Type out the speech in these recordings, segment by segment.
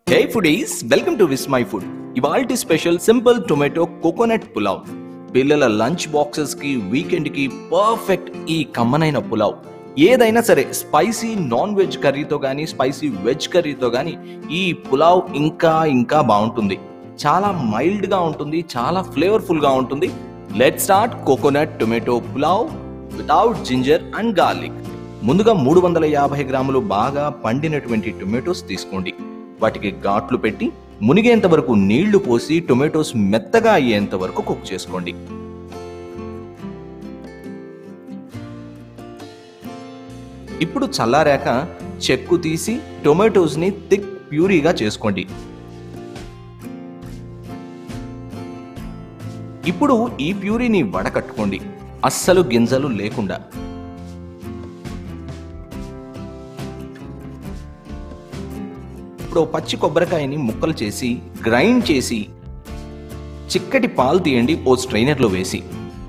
hey foodies welcome to Vismai food ఇవాల్టి special simple tomato coconut pulao పిల్లల lunch boxes కి weekend కి perfect ఈ కమ్మనైన పులావ్ ఏదైనా సరే స్పైసీ నాన్ వెజ్ కర్రీతో కానీ స్పైసీ వెజ్ కర్రీతో కానీ ఈ పులావ్ ఇంకా ఇంకా బాగుంటుంది చాలా మైల్డ్ గా ఉంటుంది చాలా ఫ్లేవర్ఫుల్ గా ఉంటుంది let start coconut tomato pulao without ginger and garlic ముందుగా మూడు వందల యాభై గ్రాములు బాగా పండినటువంటి టొమాటోస్ తీసుకోండి వాటికి ఘాట్లు పెట్టి మునిగేంత వరకు నీళ్లు పోసి టొమాటోస్ మెత్తగా అయ్యేంత వరకు కుక్ చేసుకోండి ఇప్పుడు చల్లారాక చెక్కు తీసి టొమాటోస్ని థిక్ ప్యూరీగా చేసుకోండి ఇప్పుడు ఈ ప్యూరీని వడకట్టుకోండి అస్సలు గింజలు లేకుండా ఇప్పుడు ఓ పచ్చి కొబ్బరికాయని ముక్కలు చేసి గ్రైండ్ చేసి చిక్కటి పాలు తీయండి ఓ స్ట్రైనర్లో వేసి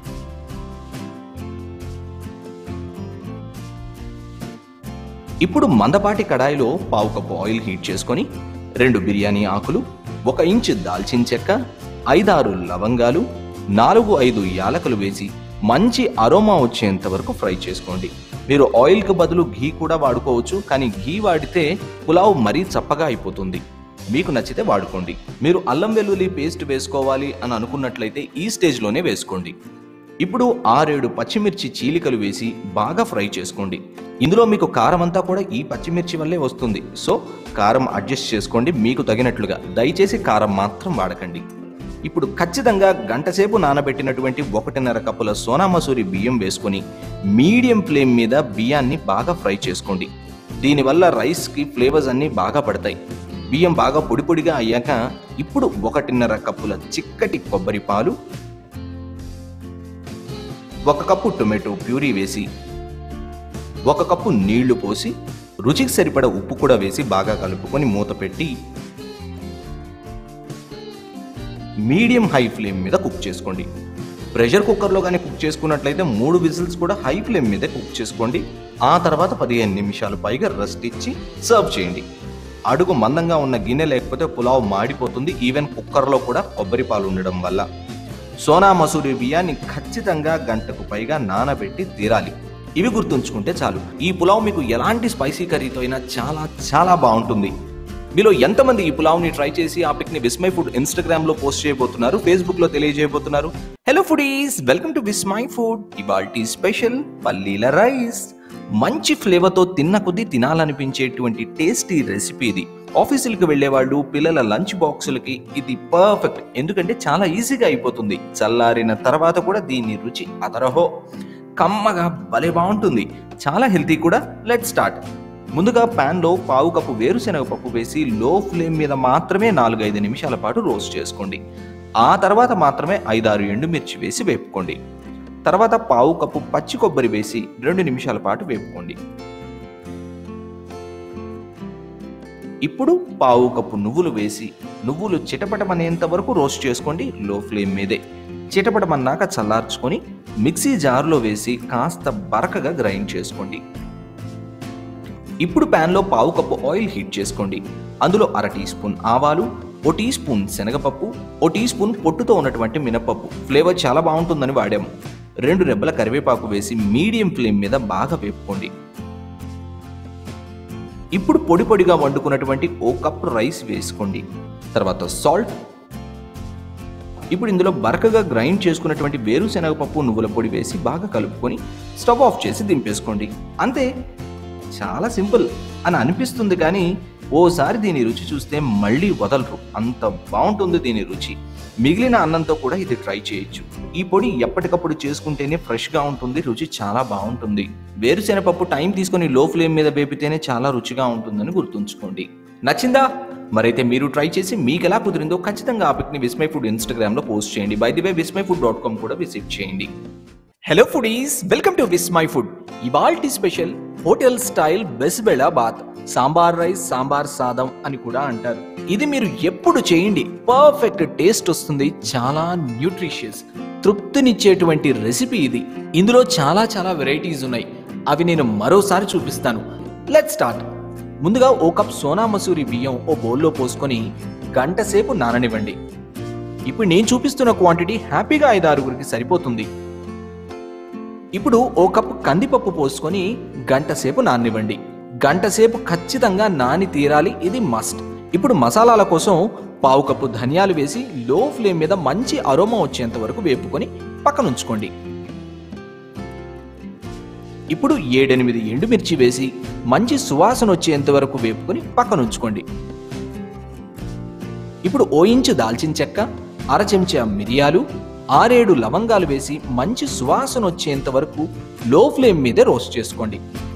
ఇప్పుడు మందపాటి కడాయిలో పావు కప్పు ఆయిల్ హీట్ చేసుకొని రెండు బిర్యానీ ఆకులు ఒక ఇంచు దాల్చిన చెక్క ఐదారు లవంగాలు నాలుగు ఐదు యాలకులు వేసి మంచి అరోమా వచ్చేంత వరకు ఫ్రై చేసుకోండి మీరు ఆయిల్కి బదులు ఘీ కూడా వాడుకోవచ్చు కానీ ఘీ వాడితే పులావ్ మరీ చప్పగా అయిపోతుంది మీకు నచ్చితే వాడుకోండి మీరు అల్లం వెల్లుల్లి పేస్ట్ వేసుకోవాలి అని అనుకున్నట్లయితే ఈ స్టేజ్లోనే వేసుకోండి ఇప్పుడు ఆరేడు పచ్చిమిర్చి చీలికలు వేసి బాగా ఫ్రై చేసుకోండి ఇందులో మీకు కారం అంతా కూడా ఈ పచ్చిమిర్చి వల్లే వస్తుంది సో కారం అడ్జస్ట్ చేసుకోండి మీకు తగినట్లుగా దయచేసి కారం మాత్రం వాడకండి ఇప్పుడు ఖచ్చితంగా గంటసేపు నానబెట్టినటువంటి ఒకటిన్నర కప్పుల సోనా మసూరి బియ్యం వేసుకొని మీడియం ఫ్లేమ్ మీద బియ్యాన్ని బాగా ఫ్రై చేసుకోండి దీనివల్ల రైస్కి ఫ్లేవర్స్ అన్నీ బాగా పడతాయి బియ్యం బాగా పొడి పొడిగా అయ్యాక ఇప్పుడు ఒకటిన్నర కప్పుల చిక్కటి కొబ్బరి పాలు ఒక కప్పు టొమాటో ప్యూరీ వేసి ఒక కప్పు నీళ్లు పోసి రుచికి సరిపడ ఉప్పు కూడా వేసి బాగా కలుపుకొని మూత పెట్టి మీడియం హై ఫ్లేమ్ మీద కుక్ చేసుకోండి ప్రెషర్ కుక్కర్లో కానీ కుక్ చేసుకున్నట్లయితే మూడు విజిల్స్ కూడా హై ఫ్లేమ్ మీద కుక్ చేసుకోండి ఆ తర్వాత పదిహేను నిమిషాలు పైగా రెస్ట్ ఇచ్చి సర్వ్ చేయండి అడుగు మందంగా ఉన్న గిన్నె లేకపోతే పులావ్ మాడిపోతుంది ఈవెన్ కుక్కర్లో కూడా కొబ్బరి పాలు ఉండడం వల్ల సోనా మసూరి బియ్యాన్ని ఖచ్చితంగా గంటకు పైగా నానబెట్టి తీరాలి ఇవి గుర్తుంచుకుంటే చాలు ఈ పులావ్ మీకు ఎలాంటి స్పైసీ కర్రీతో అయినా చాలా చాలా బాగుంటుంది మీలో ఎంతమంది ఈ పులావ్ని ట్రై చేసి ఆ పిక్ని విస్మై ఫుడ్ ఇన్స్టాగ్రామ్ లో పోస్ట్ చేయబోతున్నారు ఫేస్బుక్ లో తెలియజేయబోతున్నారు hello foodies welcome to Vismai food ఇవాల్టి స్పెషల్ పల్లీల రైస్ మంచి ఫ్లేవర్తో తిన్న కొద్దీ తినాలనిపించేటువంటి టేస్టీ రెసిపీ ఇది ఆఫీసులకు వెళ్లే వాళ్ళు పిల్లల లంచ్ బాక్సులకి ఇది పర్ఫెక్ట్ ఎందుకంటే చాలా ఈజీగా అయిపోతుంది చల్లారిన తర్వాత కూడా దీని రుచి అదరహో కమ్మగా భలే బాగుంటుంది చాలా హెల్తీ కూడా లెట్ స్టార్ట్ ముందుగా ప్యాన్లో పావు కప్పు వేరుశనగ పప్పు వేసి లో ఫ్లేమ్ మీద మాత్రమే నాలుగైదు నిమిషాల పాటు రోస్ట్ చేసుకోండి ఆ తర్వాత మాత్రమే ఐదారు ఎండుమిర్చి వేసి వేపుకోండి తర్వాత పావు కప్పు పచ్చి కొబ్బరి వేసి రెండు నిమిషాల పాటు వేపుకోండి ఇప్పుడు పావు కప్పు నువ్వులు వేసి నువ్వులు చిటపటమనేంత వరకు రోస్ట్ చేసుకోండి లో ఫ్లేమ్ మీదే చిటపటమన్నాక చల్లార్చుకొని మిక్సీ జార్లో వేసి కాస్త బరకగా గ్రైండ్ చేసుకోండి ఇప్పుడు ప్యాన్లో పావు కప్పు ఆయిల్ హీట్ చేసుకోండి అందులో అర టీ స్పూన్ ఆవాలు ఓ టీ స్పూన్ శనగపప్పు ఓ టీ స్పూన్ పొట్టుతో ఉన్నటువంటి మినపప్పు ఫ్లేవర్ చాలా బాగుంటుందని వాడాము రెండు రెబ్బల కరివేపాకు వేసి మీడియం ఫ్లేమ్ మీద బాగా వేపుకోండి ఇప్పుడు పొడి పొడిగా వండుకున్నటువంటి ఓ కప్ రైస్ వేసుకోండి తర్వాత సాల్ట్ ఇప్పుడు ఇందులో బరకగా గ్రైండ్ చేసుకున్నటువంటి వేరుశనగపప్పు నువ్వుల పొడి వేసి బాగా కలుపుకొని స్టవ్ ఆఫ్ చేసి దింపేసుకోండి అంతే చాలా సింపుల్ అని అనిపిస్తుంది కానీ ఓసారి దీని రుచి చూస్తే మళ్ళీ వదలరు అంత బాగుంటుంది దీని రుచి మిగిలిన అన్నంతో కూడా ఇది ట్రై చేయొచ్చు ఈ పొడి ఎప్పటికప్పుడు చేసుకుంటేనే ఫ్రెష్గా ఉంటుంది రుచి చాలా బాగుంటుంది వేరుశెనగపప్పు టైం తీసుకొని లో ఫ్లేమ్ మీద వేపితేనే చాలా రుచిగా ఉంటుందని గుర్తుంచుకోండి నచ్చిందా మరైతే మీరు ట్రై చేసి మీకు ఎలా కుదిరిందో ఖచ్చితంగా ఆ పిక్ని విస్మై ఫుడ్ ఇన్స్టాగ్రామ్లో పోస్ట్ చేయండి by the way Vismai food dot com కూడా విజిట్ చేయండి hello foodies welcome to Vismai food ఇవాల్టి special hotel style bisi bele bath sambar rice sambar సాదం అని కూడా అంటారు ఇది మీరు ఎప్పుడు చేయండి పర్ఫెక్ట్ టేస్ట్ వస్తుంది చాలా న్యూట్రిషియస్ తృప్తినిచ్చేటువంటి రెసిపీ ఇది ఇందులో చాలా చాలా వెరైటీస్ ఉన్నాయి అవి నేను మరోసారి చూపిస్తాను లెట్ స్టార్ట్ ముందుగా ఓ కప్ సోనా మసూరి బియ్యం ఓ బౌల్లో పోసుకొని గంట సేపు నాననివ్వండి ఇప్పుడు నేను చూపిస్తున్న క్వాంటిటీ హ్యాపీగా ఐదు ఆరుగురికి సరిపోతుంది ఇప్పుడు ఓ కప్పు కందిపప్పు పోసుకొని గంట సేపు నాననివ్వండి గంట సేపు ఖచ్చితంగా నాని తీరాలి ఇది మస్ట్ ఇప్పుడు మసాలాల కోసం పావు కప్పు ధనియాలు వేసి లో ఫ్లేమ్ మీద మంచి అరోమా వచ్చేంత వరకు వేపుకొని పక్కనుంచుకోండి ఇప్పుడు ఏడెనిమిది ఎండుమిర్చి వేసి మంచి సువాసన వచ్చేంత వరకు వేపుకొని పక్కనుంచుకోండి ఇప్పుడు ఓ ఇంచు దాల్చిన చెక్క అర చెంచా మిరియాలు ఆరేడు లవంగాలు వేసి మంచి సువాసన వచ్చేంత వరకు లో ఫ్లేమ్ మీదే రోస్ట్ చేసుకోండి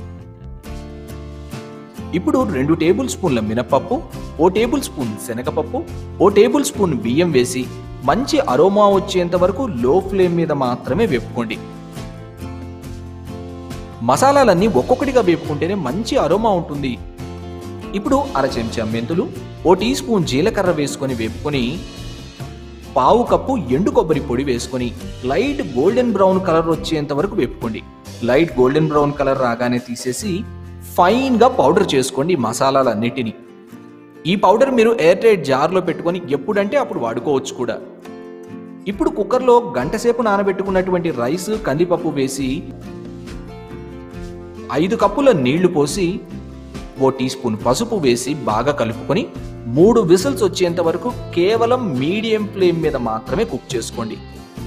ఇప్పుడు రెండు టేబుల్ స్పూన్ల మినపప్పు ఓ టేబుల్ స్పూన్ శనగపప్పు ఓ టేబుల్ స్పూన్ బియ్యం వేసి మంచి అరోమా వచ్చేంత వరకు లో ఫ్లేమ్ మీద మాత్రమే వేపుకోండి మసాలాలన్నీ ఒక్కొక్కటిగా వేపుకుంటేనే మంచి అరోమా ఉంటుంది ఇప్పుడు అర చెంచా మెంతులు ఓ టీ స్పూన్ జీలకర్ర వేసుకొని వేపుకొని పావు కప్పు ఎండు కొబ్బరి పొడి వేసుకొని లైట్ గోల్డెన్ బ్రౌన్ కలర్ వచ్చేంత వరకు వేపుకోండి లైట్ గోల్డెన్ బ్రౌన్ కలర్ రాగానే తీసేసి ఫైన్గా పౌడర్ చేసుకోండి ఈ మసాలాలన్నిటినీ ఈ పౌడర్ మీరు ఎయిర్ టైట్ జార్లో పెట్టుకొని ఎప్పుడంటే అప్పుడు వాడుకోవచ్చు కూడా ఇప్పుడు కుక్కర్లో గంట సేపు నానబెట్టుకున్నటువంటి రైస్ కందిపప్పు వేసి ఐదు కప్పుల నీళ్లు పోసి ఓ టీ స్పూన్ పసుపు వేసి బాగా కలుపుకొని మూడు విసిల్స్ వచ్చేంత వరకు కేవలం మీడియం ఫ్లేమ్ మీద మాత్రమే కుక్ చేసుకోండి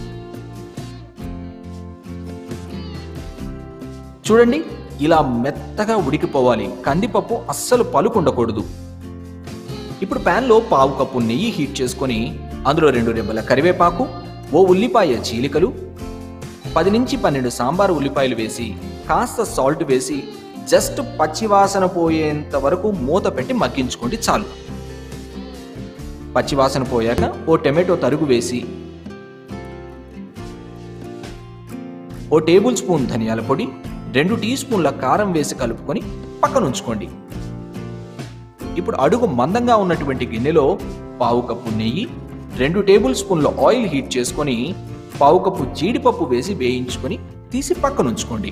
చూడండి ఇలా మెత్తగా ఉడికిపోవాలి కందిపప్పు అస్సలు పలుకుండకూడదు ఇప్పుడు ప్యాన్లో పావు కప్పు నెయ్యి హీట్ చేసుకొని అందులో రెండు రెబ్బల కరివేపాకు ఓ ఉల్లిపాయ చీలికలు పది నుంచి పన్నెండు సాంబార్ ఉల్లిపాయలు వేసి కాస్త సాల్ట్ వేసి జస్ట్ పచ్చివాసన పోయేంత వరకు మూత పెట్టి మగ్గించుకోండి చాలు పచ్చివాసన పోయాక ఓ టమాటో తరుగు వేసి ఓ టేబుల్ స్పూన్ ధనియాల పొడి రెండు టీ స్పూన్ల కారం వేసి కలుపుకొని పక్కన ఉంచుకోండి ఇప్పుడు అడుగు మందంగా ఉన్నటువంటి గిన్నెలో పావు కప్పు నెయ్యి రెండు టేబుల్ స్పూన్ల ఆయిల్ హీట్ చేసుకొని పావు కప్పు జీడిపప్పు వేసి వేయించుకొని తీసి పక్కన ఉంచుకోండి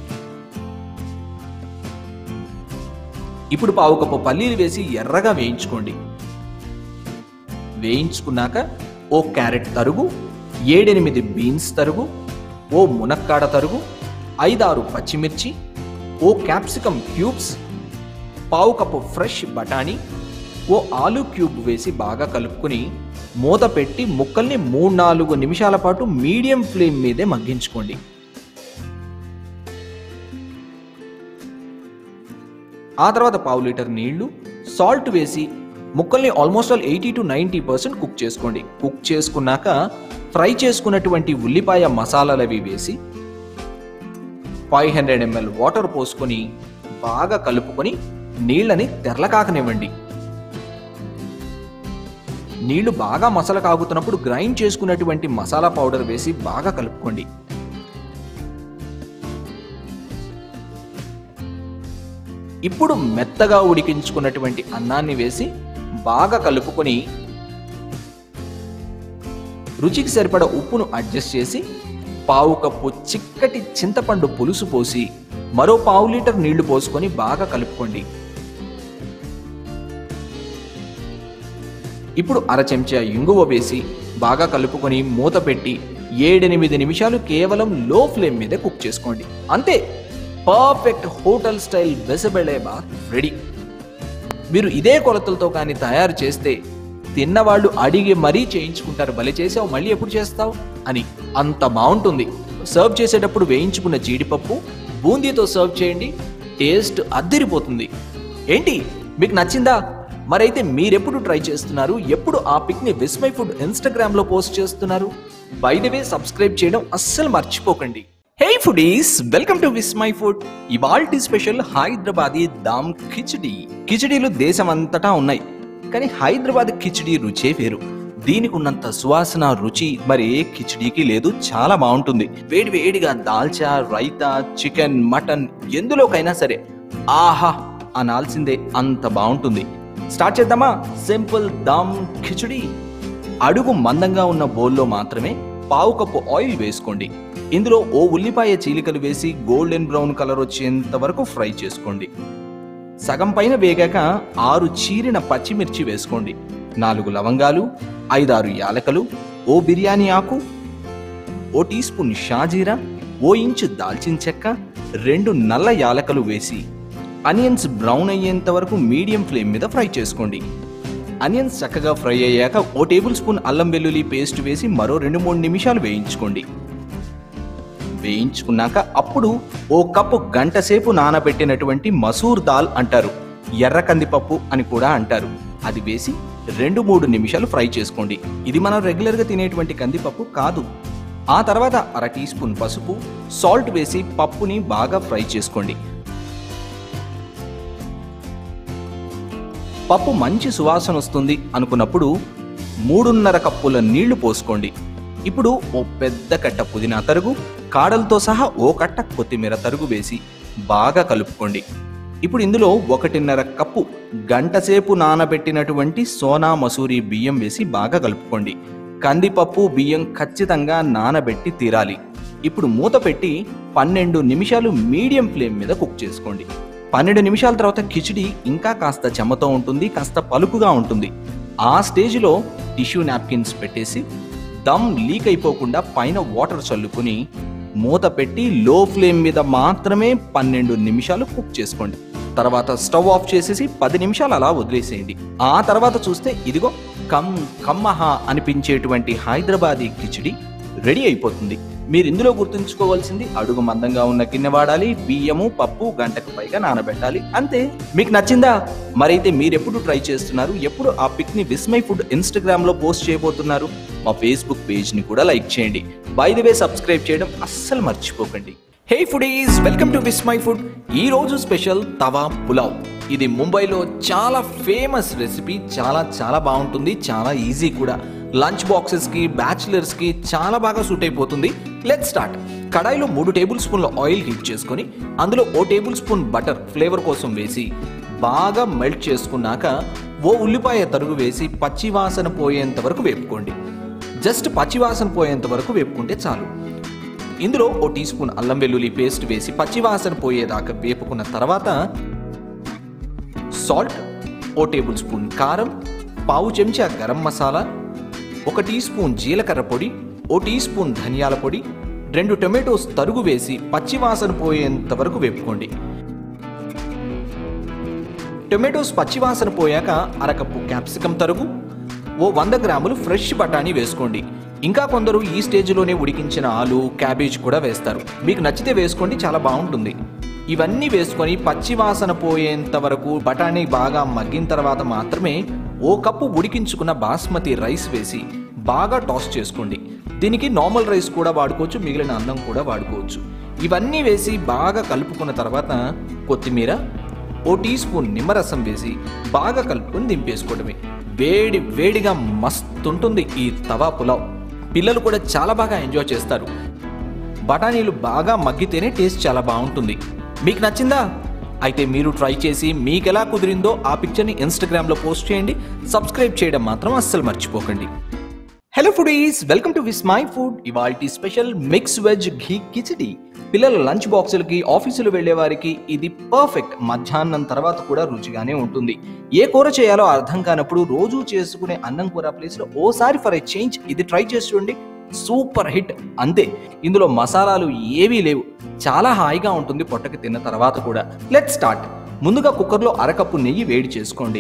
ఇప్పుడు పావు కప్పు పల్లీలు వేసి ఎర్రగా వేయించుకోండి వేయించుకున్నాక ఓ క్యారెట్ తరుగు ఏడెనిమిది బీన్స్ తరుగు ఓ మునక్కాడ తరుగు ఐదారు పచ్చిమిర్చి ఓ క్యాప్సికమ్ క్యూబ్స్ పావు కప్పు ఫ్రెష్ బఠానీ ఓ ఆలు క్యూబ్ వేసి బాగా కలుపుకుని మూత పెట్టి ముక్కల్ని మూడు నాలుగు నిమిషాల పాటు మీడియం ఫ్లేమ్ మీదే మగ్గించుకోండి ఆ తర్వాత పావు లీటర్ నీళ్లు సాల్ట్ వేసి ముక్కల్ని almost all eighty to ninety percent cook చేసుకోండి కుక్ చేసుకున్నాక ఫ్రై చేసుకున్నటువంటి ఉల్లిపాయ మసాలాలవి వేసి ఫైవ్ హండ్రెడ్ ఎంఎల్ వాటర్ పోసుకొని బాగా కలుపుకొని నీళ్ళని తెరలకాకనివ్వండి నీళ్లు బాగా మసాలా కాగుతున్నప్పుడు గ్రైండ్ చేసుకున్నటువంటి మసాలా పౌడర్ వేసి బాగా కలుపుకోండి ఇప్పుడు మెత్తగా ఉడికించుకున్నటువంటి అన్నాన్ని వేసి బాగా కలుపుకొని రుచికి సరిపడ ఉప్పును అడ్జస్ట్ చేసి పావు కప్పు చిక్కటి చింతపండు పులుసు పోసి మరో పావు లీటర్ నీళ్లు పోసుకొని బాగా కలుపుకోండి ఇప్పుడు అర చెంచా ఇంగువ వేసి బాగా కలుపుకొని మూత పెట్టి ఏడెనిమిది నిమిషాలు కేవలం లో ఫ్లేమ్ మీద కుక్ చేసుకోండి అంతే perfect hotel style bisi bele bath ready మీరు ఇదే కొలతలతో కానీ తయారు చేస్తే తిన్నవాళ్ళు అడిగి మరీ చేయించుకుంటారు భలే చేసావు మళ్ళీ ఎప్పుడు చేస్తావు అని అంత బాగుంటుంది సర్వ్ చేసేటప్పుడు వేయించుకున్న జీడిపప్పు బూందీతో సర్వ్ చేయండి టేస్ట్ అద్దిరిపోతుంది ఏంటి మీకు నచ్చిందా మరైతే మీరెప్పుడు ట్రై చేస్తున్నారు ఎప్పుడు ఆ పిక్ని విస్మై ఫుడ్ ఇన్స్టాగ్రామ్లో పోస్ట్ చేస్తున్నారు బై ద వే సబ్స్క్రైబ్ చేయడం అస్సలు మర్చిపోకండి hey foodies welcome to Vismai food ఇవాల్టి స్పెషల్ హైదరాబాదీ దామ్ కిచడీ కిచడీలు దేశమంతటా ఉన్నాయి కానీ హైదరాబాద్ కిచడీ రుచే వేరు దీనికి ఉన్నంత సువాసన రుచి మరి ఏ కిచడీకి లేదు చాలా బాగుంటుంది వేడి వేడిగా దాల్చా రైతా చికెన్ మటన్ ఎందులోకైనా సరే ఆహా అనాల్సిందే అంత బాగుంటుంది స్టార్ట్ చేద్దామా సింపుల్ దమ్ కిచడీ అడుగు మందంగా ఉన్న బౌల్లో మాత్రమే పావు కప్పు ఆయిల్ వేసుకోండి ఇందులో ఓ ఉల్లిపాయ చీలికలు వేసి గోల్డెన్ బ్రౌన్ కలర్ వచ్చేంత వరకు ఫ్రై చేసుకోండి సగం పైన వేగాక ఆరు చీరిన పచ్చిమిర్చి వేసుకోండి నాలుగు లవంగాలు ఐదారు యాలకలు ఓ బిర్యానీ ఆకు ఓ టీ స్పూన్ షాజీరా ఓ ఇంచు దాల్చిన చెక్క రెండు నల్ల యాలకలు వేసి అనియన్స్ బ్రౌన్ అయ్యేంత వరకు మీడియం ఫ్లేమ్ మీద ఫ్రై చేసుకోండి అనియన్స్ చక్కగా ఫ్రై అయ్యాక ఓ టేబుల్ స్పూన్ అల్లం వెల్లుల్లి పేస్ట్ వేసి మరో రెండు మూడు నిమిషాలు వేయించుకోండి వేయించుకున్నాక అప్పుడు ఓ కప్పు గంట సేపు నానబెట్టినటువంటి మసూర్ దాల్ అంటారు ఎర్ర కందిపప్పు అని కూడా అంటారు అది వేసి రెండు మూడు నిమిషాలు ఫ్రై చేసుకోండి ఇది మనం రెగ్యులర్గా తినేటువంటి కందిపప్పు కాదు ఆ తర్వాత అర టీ స్పూన్ పసుపు సాల్ట్ వేసి పప్పుని బాగా ఫ్రై చేసుకోండి పప్పు మంచి సువాసన వస్తుంది అనుకున్నప్పుడు మూడున్నర కప్పుల నీళ్లు పోసుకోండి ఇప్పుడు ఓ పెద్ద కట్ట పుదీనా తరుగు కాడలతో సహా ఓ కట్ట కొత్తిమీర తరుగు వేసి బాగా కలుపుకోండి ఇప్పుడు ఇందులో ఒకటిన్నర కప్పు గంటసేపు నానబెట్టినటువంటి సోనా మసూరి బియ్యం వేసి బాగా కలుపుకోండి కందిపప్పు బియ్యం ఖచ్చితంగా నానబెట్టి తీరాలి ఇప్పుడు మూత పెట్టి పన్నెండు నిమిషాలు మీడియం ఫ్లేమ్ మీద కుక్ చేసుకోండి పన్నెండు నిమిషాల తర్వాత కిచిడి ఇంకా కాస్త చెమ్మతో ఉంటుంది కాస్త పలుకుగా ఉంటుంది ఆ స్టేజ్లో టిష్యూ నాప్కిన్స్ పెట్టేసి దమ్ లీక్ అయిపోకుండా పైన వాటర్ చల్లుకుని మూత పెట్టి లో ఫ్లేమ్ మీద మాత్రమే పన్నెండు నిమిషాలు కుక్ చేసుకోండి తర్వాత స్టవ్ ఆఫ్ చేసేసి పది నిమిషాలు అలా వదిలేసేయండి ఆ తర్వాత చూస్తే ఇదిగో కమ్ కమ్మహా అనిపించేటువంటి హైదరాబాదీ కిచిడి రెడీ అయిపోతుంది మీరు ఇందులో గుర్తుంచుకోవాల్సింది అడుగు మందంగా ఉన్న గిన్నె వాడాలి బియ్యము పప్పు గంటకు పైగా నానబెట్టాలి అంతే మీకు నచ్చిందా మరైతే మీరు ఎప్పుడు ట్రై చేస్తున్నారు ఎప్పుడు ఆ పిక్ ని విస్మై ఫుడ్ ఇన్స్టాగ్రామ్ లో పోస్ట్ చేయబోతున్నారు మా ఫేస్బుక్ పేజ్ ని కూడా లైక్ చేయండి బై ది వే సబ్స్క్రైబ్ చేయడం అస్సలు మర్చిపోకండి hey foodies welcome to Vismai food ఈ రోజు స్పెషల్ తవా పులావ్ ఇది ముంబైలో చాలా ఫేమస్ రెసిపీ చాలా చాలా బాగుంటుంది చాలా ఈజీ కూడా లంచ్ బాక్సెస్కి బ్యాచిలర్స్కి చాలా బాగా సూట్ అయిపోతుంది లెట్ స్టార్ట్ కడాయిలో మూడు టేబుల్ స్పూన్ల ఆయిల్ హీట్ చేసుకొని అందులో ఓ టేబుల్ స్పూన్ బటర్ ఫ్లేవర్ కోసం వేసి బాగా మెల్ట్ చేసుకున్నాక ఓ ఉల్లిపాయ తరుగు వేసి పచ్చి వాసన పోయేంత వరకు వేపుకోండి జస్ట్ పచ్చి వాసన పోయేంత వరకు వేపుకుంటే చాలు ఇందులో ఓ టీ స్పూన్ అల్లం వెల్లుల్లి పేస్ట్ వేసి పచ్చి వాసన పోయేదాకా వేపుకున్న తర్వాత సాల్ట్ ఓ టేబుల్ స్పూన్ కారం పావు చెంచా గరం మసాలా ఒక టీ స్పూన్ జీలకర్ర పొడి ఓ టీ స్పూన్ ధనియాల పొడి రెండు టొమాటోస్ తరుగు వేసి పచ్చి వాసన పోయేంత వరకు వేపుకోండి టొమాటోస్ పచ్చి వాసన పోయాక అరకప్పు క్యాప్సికం తరుగు ఓ వంద గ్రాములు ఫ్రెష్ బఠానీ వేసుకోండి ఇంకా కొందరు ఈ స్టేజ్లోనే ఉడికించిన ఆలు క్యాబేజ్ కూడా వేస్తారు మీకు నచ్చితే వేసుకోండి చాలా బాగుంటుంది ఇవన్నీ వేసుకొని పచ్చి వాసన పోయేంత వరకు బఠానీ బాగా మగ్గిన తర్వాత మాత్రమే ఓ కప్పు ఉడికించుకున్న బాస్మతి రైస్ వేసి బాగా టాస్ చేసుకోండి దీనికి నార్మల్ రైస్ కూడా వాడుకోవచ్చు మిగిలిన అన్నం కూడా వాడుకోవచ్చు ఇవన్నీ వేసి బాగా కలుపుకున్న తర్వాత కొత్తిమీర ఓ టీ స్పూన్ నిమ్మరసం వేసి బాగా కలుపుకొని దింపేసుకోవడమే వేడి వేడిగా మస్తుంటుంది ఈ తవా పులావ్ పిల్లలు కూడా చాలా బాగా ఎంజాయ్ చేస్తారు బఠానీలు బాగా మగ్గితేనే టేస్ట్ చాలా బాగుంటుంది మీకు నచ్చిందా అయితే మీరు ట్రై చేసి మీకు ఎలా కుదిరిందో ఆ పిక్చర్ని ఇన్స్టాగ్రామ్లో పోస్ట్ చేయండి సబ్స్క్రైబ్ చేయడం మాత్రం అస్సలు మర్చిపోకండి hello foodies welcome to Vismai food ఇవాల్టి special mix veg ghee khichdi పిల్లల లంచ్ బాక్సులకి ఆఫీసులు వెళ్లే వారికి ఇది పర్ఫెక్ట్ మధ్యాహ్నం తర్వాత కూడా రుచిగానే ఉంటుంది ఏ కూర చేయాలో అర్థం కానప్పుడు రోజు చేసుకునే అన్నం కూర ప్లేస్ లో ఓసారి ఫర్ ఎ చేంజ్ ఇది ట్రై చేసి చూడండి సూపర్ హిట్ అంతే ఇందులో మసాలాలు ఏవీ లేవు చాలా హాయిగా ఉంటుంది పొట్టకి తిన్న తర్వాత కూడా లెట్ స్టార్ట్ ముందుగా కుక్కర్లో అరకప్పు నెయ్యి వేడి చేసుకోండి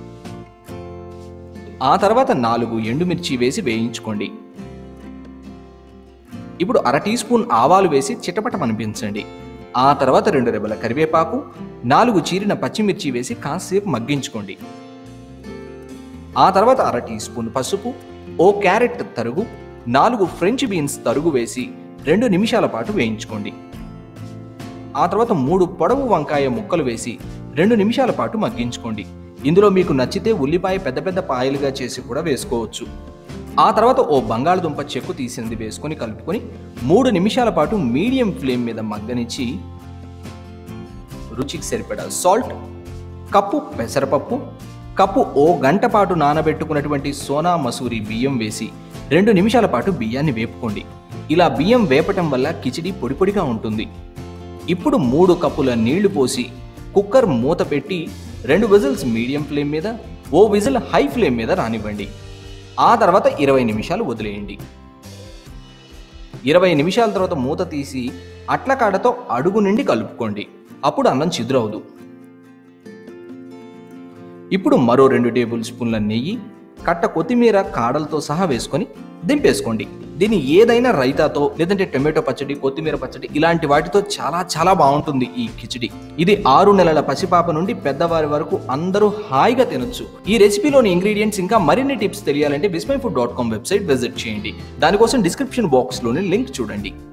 ఆ తర్వాత నాలుగు ఎండుమిర్చి వేసి వేయించుకోండి ఇప్పుడు అర టీ స్పూన్ ఆవాలు వేసి చిటపటమనిపించండి ఆ తర్వాత రెండు రెబ్బల కరివేపాకు నాలుగు చీరిన పచ్చిమిర్చి వేసి కాసేపు మగ్గించుకోండి ఆ తర్వాత అర టీ స్పూన్ పసుపు ఓ క్యారెట్ తరుగు నాలుగు ఫ్రెంచ్ బీన్స్ తరుగు వేసి రెండు నిమిషాల పాటు వేయించుకోండి ఆ తర్వాత మూడు పొడవు వంకాయ ముక్కలు వేసి రెండు నిమిషాల పాటు మగ్గించుకోండి ఇందులో మీకు నచ్చితే ఉల్లిపాయ పెద్ద పెద్ద పాయలుగా చేసి కూడా వేసుకోవచ్చు ఆ తర్వాత ఓ బంగాళదుంప చెక్కు తీసింది వేసుకొని కలుపుకొని మూడు నిమిషాల పాటు మీడియం ఫ్లేమ్ మీద మగ్గనిచ్చి రుచికి సరిపడా సాల్ట్ కప్పు పెసరపప్పు కప్పు ఓ గంట పాటు నానబెట్టుకున్నటువంటి సోనా మసూరి బియ్యం వేసి రెండు నిమిషాల పాటు బియ్యాన్ని వేపుకోండి ఇలా బియ్యం వేపటం వల్ల కిచిడి పొడి పొడిగా ఉంటుంది ఇప్పుడు మూడు కప్పుల నీళ్లు పోసి కుక్కర్ మూత పెట్టి రెండు విజిల్స్ మీడియం ఫ్లేమ్ మీద ఓ విజిల్ హై ఫ్లేమ్ మీద రానివ్వండి ఆ తర్వాత ఇరవై నిమిషాలు వదిలేయండి ఇరవై నిమిషాల తర్వాత మూత తీసి అట్ల కాడతో అడుగు నుండి కలుపుకోండి అప్పుడు అన్నం చిదురవదు ఇప్పుడు మరో రెండు టేబుల్ స్పూన్ల నెయ్యి కట్ట కొత్తిమీర కాడలతో సహా వేసుకొని దింపేసుకోండి దీన్ని ఏదైనా రైతాతో లేదంటే టొమాటో పచ్చడి కొత్తిమీర పచ్చడి ఇలాంటి వాటితో చాలా చాలా బాగుంటుంది ఈ కిచిడి ఇది ఆరు నెలల పసిపాప నుండి పెద్దవారి వరకు అందరూ హాయిగా తినొచ్చు ఈ రెసిపీలోని ఇంగ్రీడియంట్స్ ఇంకా మరిన్ని టిప్స్ తెలియాలంటే Vismai food dot com website visit చేయండి దానికోసం డిస్క్రిప్షన్ బాక్స్లోని లింక్ చూడండి